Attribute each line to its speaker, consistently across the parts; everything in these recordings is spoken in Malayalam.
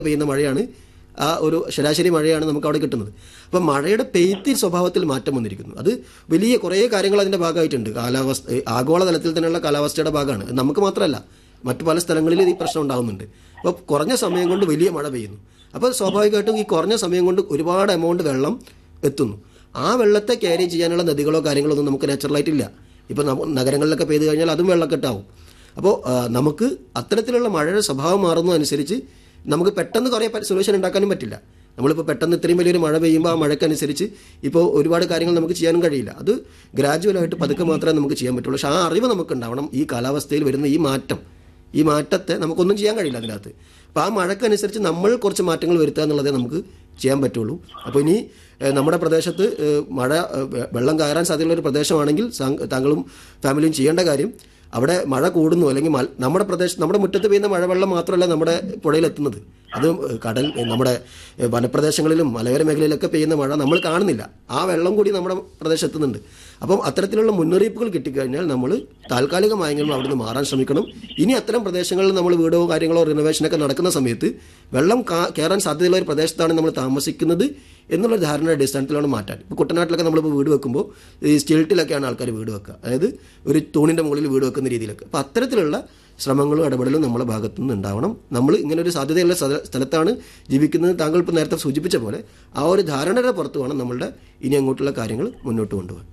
Speaker 1: പെയ്യുന്ന മഴയാണ് ആ ഒരു ശരാശരി മഴയാണ് നമുക്ക് അവിടെ കിട്ടുന്നത് അപ്പം മഴയുടെ പെയ്ത്തി സ്വഭാവത്തിൽ മാറ്റം വന്നിരിക്കുന്നു അത് വലിയ കുറേ കാര്യങ്ങൾ അതിൻ്റെ ഭാഗമായിട്ടുണ്ട് കാലാവസ്ഥ ഏ, ആഗോളതലത്തിൽ തന്നെയുള്ള കാലാവസ്ഥയുടെ ഭാഗമാണ് ഇത് നമുക്ക് മാത്രമല്ല മറ്റു പല സ്ഥലങ്ങളിലും ഈ പ്രശ്നം ഉണ്ടാകുന്നുണ്ട് അപ്പോൾ കുറഞ്ഞ സമയം കൊണ്ട് വലിയ മഴ പെയ്യുന്നു അപ്പോൾ സ്വാഭാവികമായിട്ടും ഈ കുറഞ്ഞ സമയം കൊണ്ട് ഒരുപാട് എമൗണ്ട് വെള്ളം എത്തുന്നു ആ വെള്ളത്തെ ക്യാരി ചെയ്യാനുള്ള നദികളോ കാര്യങ്ങളോ ഒന്നും നമുക്ക് നാച്ചുറലായിട്ടില്ല ഇപ്പോൾ നഗരങ്ങളിലൊക്കെ പെയ്തു കഴിഞ്ഞാൽ അതും വെള്ളക്കെട്ടാവും അപ്പോൾ ആ, നമുക്ക് അത്തരത്തിലുള്ള മഴയുടെ സ്വഭാവം മാറുന്നതനുസരിച്ച് നമുക്ക് പെട്ടെന്ന് കുറേ സൊല്യൂഷൻ ഉണ്ടാക്കാനും പറ്റില്ല നമ്മളിപ്പോൾ പെട്ടെന്ന് ഇത്രയും വലിയൊരു മഴ പെയ്യുമ്പോൾ ആ മഴക്കനുസരിച്ച് ഇപ്പോൾ ഒരുപാട് കാര്യങ്ങൾ നമുക്ക് ചെയ്യാനും കഴിയില്ല അത് ഗ്രാജുവലായിട്ട് പതുക്കെ മാത്രമേ നമുക്ക് ചെയ്യാൻ പറ്റുള്ളൂ പക്ഷേ ആ അറിവ് നമുക്ക് ഉണ്ടാവണം ഈ കാലാവസ്ഥയിൽ വരുന്ന ഈ മാറ്റം ഈ മാറ്റത്തെ നമുക്കൊന്നും ചെയ്യാൻ കഴിയില്ല അതിനകത്ത് അപ്പോൾ ആ മഴക്കനുസരിച്ച് നമ്മൾ കുറച്ച് മാറ്റങ്ങൾ വരുത്തുക എന്നുള്ളതേ നമുക്ക് ചെയ്യാൻ പറ്റുള്ളൂ അപ്പോൾ ഇനി ഏഹ്, നമ്മുടെ പ്രദേശത്ത് ഏഹ്, മഴ ഏഹ്, വെ- വെള്ളം കയറാൻ സാധ്യതയുള്ള ഒരു പ്രദേശമാണെങ്കിൽ സാ- താങ്കളും ഫാമിലിയും ചെയ്യേണ്ട കാര്യം അവിടെ മഴ കൂടുന്നു അല്ലെങ്കിൽ മൽ- നമ്മുടെ പ്രദേശം നമ്മുടെ മുറ്റത്ത് പെയ്യുന്ന മഴവെള്ളം മാത്രമല്ല നമ്മുടെ പുഴയിലെത്തുന്നത് അത് കടൽ നമ്മുടെ ഏഹ്, വനപ്രദേശങ്ങളിലും മലയോര മേഖലയിലൊക്കെ പെയ്യുന്ന മഴ നമ്മൾ കാണുന്നില്ല ആ വെള്ളം കൂടി നമ്മുടെ പ്രദേശത്ത് എത്തുന്നുണ്ട് അപ്പം അത്തരത്തിലുള്ള മുന്നറിയിപ്പുകൾ കിട്ടിക്കഴിഞ്ഞാൽ നമ്മൾ താൽക്കാലികമായെങ്കിലും അവിടുന്ന് മാറാൻ ശ്രമിക്കണം ഇനി അത്തരം പ്രദേശങ്ങളിൽ നമ്മൾ വീടോ കാര്യങ്ങളോ റിനോവേഷനൊക്കെ നടക്കുന്ന സമയത്ത് വെള്ളം കാ- കയറാൻ സാധ്യതയുള്ള ഒരു പ്രദേശത്താണ് നമ്മൾ താമസിക്കുന്നത് എന്നുള്ള ധാരണയുടെ അടിസ്ഥാനത്തിലാണ് മാറ്റാൻ ഇപ്പോൾ കുട്ടനാട്ടിലൊക്കെ നമ്മളിപ്പോൾ വീട് വെക്കുമ്പോൾ ഈ സ്റ്റിൽട്ടിലൊക്കെയാണ് ആൾക്കാർ വീട് വെക്കുക അതായത് ഒരു തൂണിൻ്റെ മുകളിൽ വീട് വെക്കുന്ന രീതിയിലൊക്കെ അപ്പോൾ അത്തരത്തിലുള്ള ശ്രമങ്ങളും ഇടപെടലും നമ്മുടെ ഭാഗത്തു നിന്ന് ഉണ്ടാവണം നമ്മൾ ഇങ്ങനെ ഒരു സാധ്യതയുള്ള സ്ഥല- സ്ഥലത്താണ് ജീവിക്കുന്നത് താങ്കൾ ഇപ്പോൾ നേരത്തെ സൂചിപ്പിച്ച പോലെ ആ ഒരു ധാരണയുടെ പുറത്ത് വേണം നമ്മളുടെ ഇനി അങ്ങോട്ടുള്ള കാര്യങ്ങൾ മുന്നോട്ട് കൊണ്ടുപോകാൻ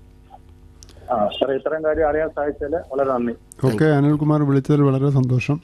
Speaker 2: ആ സാറേ ഇത്തരം കാര്യം അറിയാൻ സാധിച്ചാല് വളരെ നന്ദി
Speaker 3: ഓക്കെ അനിൽകുമാർ വിളിച്ചതിൽ വളരെ സന്തോഷം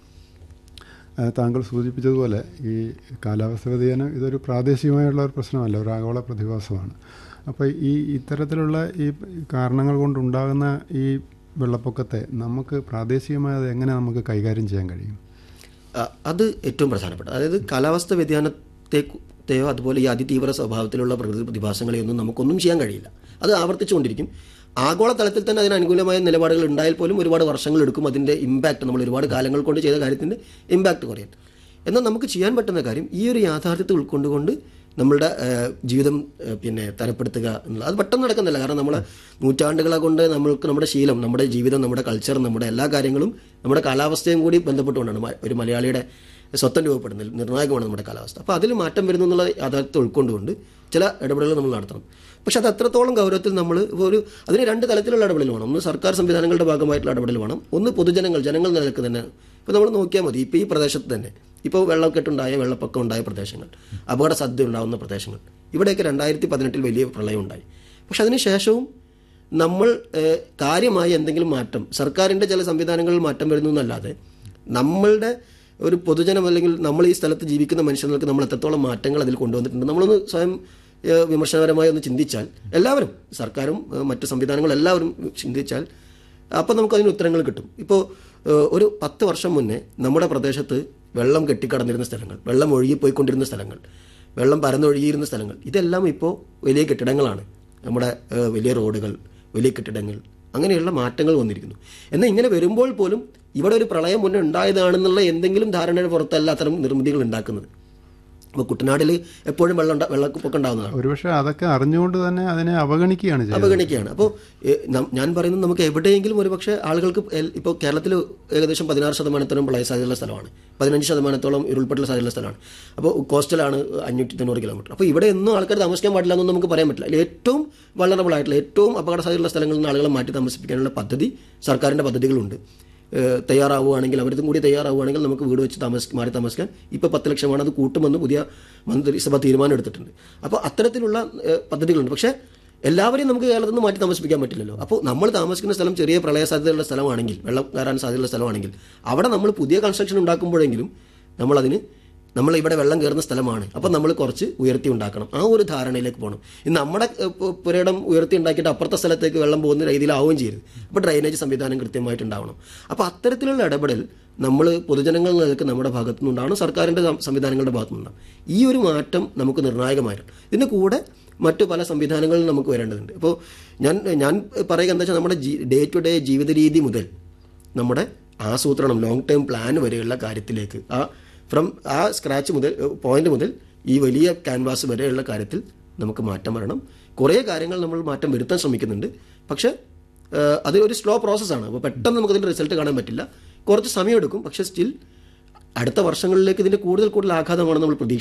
Speaker 3: ആ, താങ്കൾ സൂചിപ്പിച്ചതുപോലെ ഈ കാലാവസ്ഥ വ്യതിയാനം ഇതൊരു പ്രാദേശികമായുള്ള ഒരു പ്രശ്നമല്ല ഒരു ആഗോള പ്രതിഭാസമാണ് അപ്പോൾ ഈ ഇത്തരത്തിലുള്ള ഈ കാരണങ്ങൾ കൊണ്ടുണ്ടാകുന്ന ഈ വെള്ളപ്പൊക്കത്തെ നമുക്ക് പ്രാദേശികമായി അത് എങ്ങനെ നമുക്ക് കൈകാര്യം ചെയ്യാൻ കഴിയും
Speaker 1: ആ, അത് ഏറ്റവും പ്രധാനപ്പെട്ട അതായത് കാലാവസ്ഥ വ്യതിയാനത്തെയോ അതുപോലെ ഈ അതിതീവ്ര സ്വഭാവത്തിലുള്ള പ്രകൃതി പ്രതിഭാസങ്ങളെയൊന്നും നമുക്കൊന്നും ചെയ്യാൻ കഴിയില്ല അത് ആവർത്തിച്ചുകൊണ്ടിരിക്കും ആഗോളതലത്തിൽ തന്നെ അതിന് അനുകൂലമായ നിലപാടുകൾ ഉണ്ടായാൽ പോലും ഒരുപാട് വർഷങ്ങൾ എടുക്കും അതിൻ്റെ ഇമ്പാക്റ്റ് നമ്മൾ ഒരുപാട് കാലങ്ങൾ കൊണ്ട് ചെയ്ത കാര്യത്തിൻ്റെ ഇമ്പാക്റ്റ് കുറയാൻ എന്നാൽ നമുക്ക് ചെയ്യാൻ പറ്റുന്ന കാര്യം ഈ ഒരു യാഥാർത്ഥ്യത്തെ ഉൾക്കൊണ്ടുകൊണ്ട് നമ്മളുടെ ഏഹ്, ജീവിതം ഏഹ്, പിന്നെ തരപ്പെടുത്തുക എന്നുള്ളത് അത് പെട്ടെന്ന് നടക്കുന്നില്ല കാരണം നമ്മൾ നൂറ്റാണ്ടുകളെ കൊണ്ട് നമ്മൾക്ക് നമ്മുടെ ശീലം നമ്മുടെ ജീവിതം നമ്മുടെ കൾച്ചർ നമ്മുടെ എല്ലാ കാര്യങ്ങളും നമ്മുടെ കാലാവസ്ഥയും കൂടി ബന്ധപ്പെട്ടുകൊണ്ടാണ് മ- ഒരു മലയാളിയുടെ സ്വത്തം രൂപപ്പെടുന്നതിൽ നിർണായകമാണ് നമ്മുടെ കാലാവസ്ഥ അപ്പോൾ അതിൽ മാറ്റം വരുന്നു എന്നുള്ള യാഥാർത്ഥ്യത്തെ ഉൾക്കൊണ്ടുകൊണ്ട് ചില ഇടപെടലുകൾ നമ്മൾ നടത്തണം പക്ഷെ അത് അത്രത്തോളം ഗൗരവത്തിൽ നമ്മൾ ഇപ്പോൾ ഒരു അതിന് രണ്ട് തലത്തിലുള്ള ഇടപെടൽ വേണം ഒന്ന് സർക്കാർ സംവിധാനങ്ങളുടെ ഭാഗമായിട്ടുള്ള ഇടപെടൽ വേണം ഒന്ന് പൊതുജനങ്ങൾ ജനങ്ങൾ നിലക്ക് തന്നെ ഇപ്പോൾ നമ്മൾ നോക്കിയാൽ മതി ഇപ്പോൾ ഈ പ്രദേശത്ത് തന്നെ ഇപ്പോൾ വെള്ളക്കെട്ടുണ്ടായ വെള്ളപ്പൊക്കം ഉണ്ടായ പ്രദേശങ്ങൾ അപകട സാധ്യത ഉണ്ടാകുന്ന പ്രദേശങ്ങൾ ഇവിടെയൊക്കെ രണ്ടായിരത്തി പതിനെട്ടിൽ വലിയ പ്രളയം ഉണ്ടായി പക്ഷെ അതിന് ശേഷവും നമ്മൾ ഏഹ്, കാര്യമായ എന്തെങ്കിലും മാറ്റം സർക്കാരിൻ്റെ ചില സംവിധാനങ്ങളിൽ മാറ്റം വരുന്നു എന്നല്ലാതെ നമ്മളുടെ ഒരു പൊതുജനം അല്ലെങ്കിൽ നമ്മൾ ഈ സ്ഥലത്ത് ജീവിക്കുന്ന മനുഷ്യർക്ക് നമ്മൾ എത്രത്തോളം മാറ്റങ്ങൾ അതിൽ കൊണ്ടുവന്നിട്ടുണ്ട് നമ്മളൊന്ന് സ്വയം ഏഹ്, വിമർശനപരമായി ഒന്ന് ചിന്തിച്ചാൽ എല്ലാവരും സർക്കാരും ഏഹ്, മറ്റ് സംവിധാനങ്ങളും എല്ലാവരും ചിന്തിച്ചാൽ അപ്പം നമുക്ക് അതിന് ഉത്തരങ്ങൾ കിട്ടും ഇപ്പോൾ ഏഹ്, ഒരു പത്ത് വർഷം മുന്നേ നമ്മുടെ പ്രദേശത്ത് വെള്ളം കെട്ടിക്കടന്നിരുന്ന സ്ഥലങ്ങൾ വെള്ളം ഒഴുകിപ്പോയിക്കൊണ്ടിരുന്ന സ്ഥലങ്ങൾ വെള്ളം പരന്നൊഴുകിയിരുന്ന സ്ഥലങ്ങൾ ഇതെല്ലാം ഇപ്പോൾ വലിയ കെട്ടിടങ്ങളാണ് നമ്മുടെ ഏഹ്, വലിയ റോഡുകൾ വലിയ കെട്ടിടങ്ങൾ അങ്ങനെയുള്ള മാറ്റങ്ങൾ വന്നിരിക്കുന്നു എന്നാൽ ഇങ്ങനെ വരുമ്പോൾ പോലും ഇവിടെ ഒരു പ്രളയം മുന്നേ ഉണ്ടായതാണെന്നുള്ള എന്തെങ്കിലും ധാരണയുടെ പുറത്തല്ല അത്തരം നിർമ്മിതികൾ ഉണ്ടാക്കുന്നത് ഇപ്പോൾ കുട്ടനാട്ടിൽ എപ്പോഴും വെള്ളം ഉണ്ടാ- വെള്ളപ്പൊക്കം ഉണ്ടാകുന്നതാണ്
Speaker 3: ഒരുപക്ഷെ അതൊക്കെ അറിഞ്ഞുകൊണ്ട് തന്നെ അതിനെ അവഗണിക്കുകയാണ് ചെയ്യുന്നത്
Speaker 1: അവഗണിക്കുകയാണ് അപ്പോൾ ഞാൻ പറയുന്നത് നമുക്ക് എവിടെയെങ്കിലും ഒരു പക്ഷേ ആളുകൾക്ക് ഇപ്പോൾ കേരളത്തിൽ ഏകദേശം പതിനാറ് ശതമാനത്തോളം പ്രളയ സാധ്യതയുള്ള സ്ഥലമാണ് പതിനഞ്ച് ശതമാനത്തോളം ഉരുൾപൊട്ടൽ സാധ്യതയുള്ള സ്ഥലമാണ് അപ്പോൾ കോസ്റ്റലാണ് അഞ്ഞൂറ്റി തൊണ്ണൂറ് കിലോമീറ്റർ അപ്പോൾ ഇവിടെ ഒന്നും ആൾക്കാർ താമസിക്കാൻ പാടില്ല എന്നൊന്നും നമുക്ക് പറയാൻ പറ്റില്ല അതിൽ ഏറ്റവും വളറബിൾ ആയിട്ടുള്ള ഏറ്റവും അപകട സാധ്യതയുള്ള സ്ഥലങ്ങളിൽ നിന്ന് ആളുകളെ മാറ്റി താമസിപ്പിക്കാനുള്ള പദ്ധതി സർക്കാരിൻ്റെ പദ്ധതികളുണ്ട് ഏഹ് തയ്യാറാവുകയാണെങ്കിൽ അവരും കൂടി തയ്യാറാവുകയാണെങ്കിൽ നമുക്ക് വീട് വെച്ച് താമസി മാറി താമസിക്കാൻ ഇപ്പോൾ പത്ത് ലക്ഷമാണ് അത് കൂട്ടുമെന്ന് പുതിയ മന്ത്രിസഭ തീരുമാനം എടുത്തിട്ടുണ്ട് അപ്പോൾ അത്തരത്തിലുള്ള ഏഹ് പദ്ധതികളുണ്ട് പക്ഷേ എല്ലാവരെയും നമുക്ക് കേരളത്തിൽ നിന്ന് മാറ്റി താമസിപ്പിക്കാൻ പറ്റില്ലല്ലോ അപ്പോൾ നമ്മൾ താമസിക്കുന്ന സ്ഥലം ചെറിയ പ്രളയ സാധ്യതയുള്ള സ്ഥലമാണെങ്കിൽ വെള്ളം കയറാൻ സാധ്യതയുള്ള സ്ഥലമാണെങ്കിൽ അവിടെ നമ്മൾ പുതിയ കൺസ്ട്രക്ഷൻ ഉണ്ടാക്കുമ്പോഴെങ്കിലും നമ്മളതിന് നമ്മൾ ഇവിടെ വെള്ളം കയറുന്ന സ്ഥലമാണ് അപ്പം നമ്മൾ കുറച്ച് ഉയർത്തി ഉണ്ടാക്കണം ആ ഒരു ധാരണയിലേക്ക് പോകണം ഇന്ന് നമ്മുടെ ഏഹ്, പു- പുരയിടം ഉയർത്തി ഉണ്ടാക്കിയിട്ട് അപ്പുറത്തെ സ്ഥലത്തേക്ക് വെള്ളം പോകുന്ന രീതിയിലാവുകയും ചെയ്യരുത് അപ്പോൾ ഡ്രൈനേജ് സംവിധാനം കൃത്യമായിട്ടുണ്ടാവണം അപ്പോൾ അത്തരത്തിലുള്ള ഇടപെടൽ നമ്മൾ പൊതുജനങ്ങൾ നിലക്ക് നമ്മുടെ ഭാഗത്തു നിന്നുണ്ടാവണം സർക്കാരിൻ്റെ സം- സംവിധാനങ്ങളുടെ ഭാഗത്തു നിന്നുണ്ടാവും ഈ ഒരു മാറ്റം നമുക്ക് നിർണായകമായിരുന്നു ഇതിൻ്റെ കൂടെ മറ്റു പല സംവിധാനങ്ങളും നമുക്ക് വരേണ്ടതുണ്ട് ഇപ്പോൾ ഞാൻ ഞാൻ പറയുക എന്താ വെച്ചാൽ നമ്മുടെ ഡേ ടു ഡേ ജീവിത രീതി മുതൽ നമ്മുടെ ആസൂത്രണം ലോങ് ടേം പ്ലാൻ വരെയുള്ള കാര്യത്തിലേക്ക് ആ ഫ്രം ആ സ്ക്രാച്ച് മുതൽ പോയിന്റ് മുതൽ ഈ വലിയ ക്യാൻവാസ് വരെയുള്ള കാര്യത്തിൽ നമുക്ക് മാറ്റം വരണം കുറേ കാര്യങ്ങൾ നമ്മൾ മാറ്റം വരുത്താൻ ശ്രമിക്കുന്നുണ്ട് പക്ഷേ ഏഹ്, അതൊരു സ്ലോ പ്രോസസ്സാണ് അപ്പോൾ പെട്ടെന്ന് നമുക്കതിൻ്റെ റിസൾട്ട് കാണാൻ പറ്റില്ല കുറച്ച് സമയമെടുക്കും പക്ഷേ സ്റ്റിൽ അടുത്ത വർഷങ്ങളിലേക്ക് ഇതിൻ്റെ കൂടുതൽ കൂടുതൽ ആഘാതമാണ് നമ്മൾ പ്രതീക്ഷിക്കുന്നത്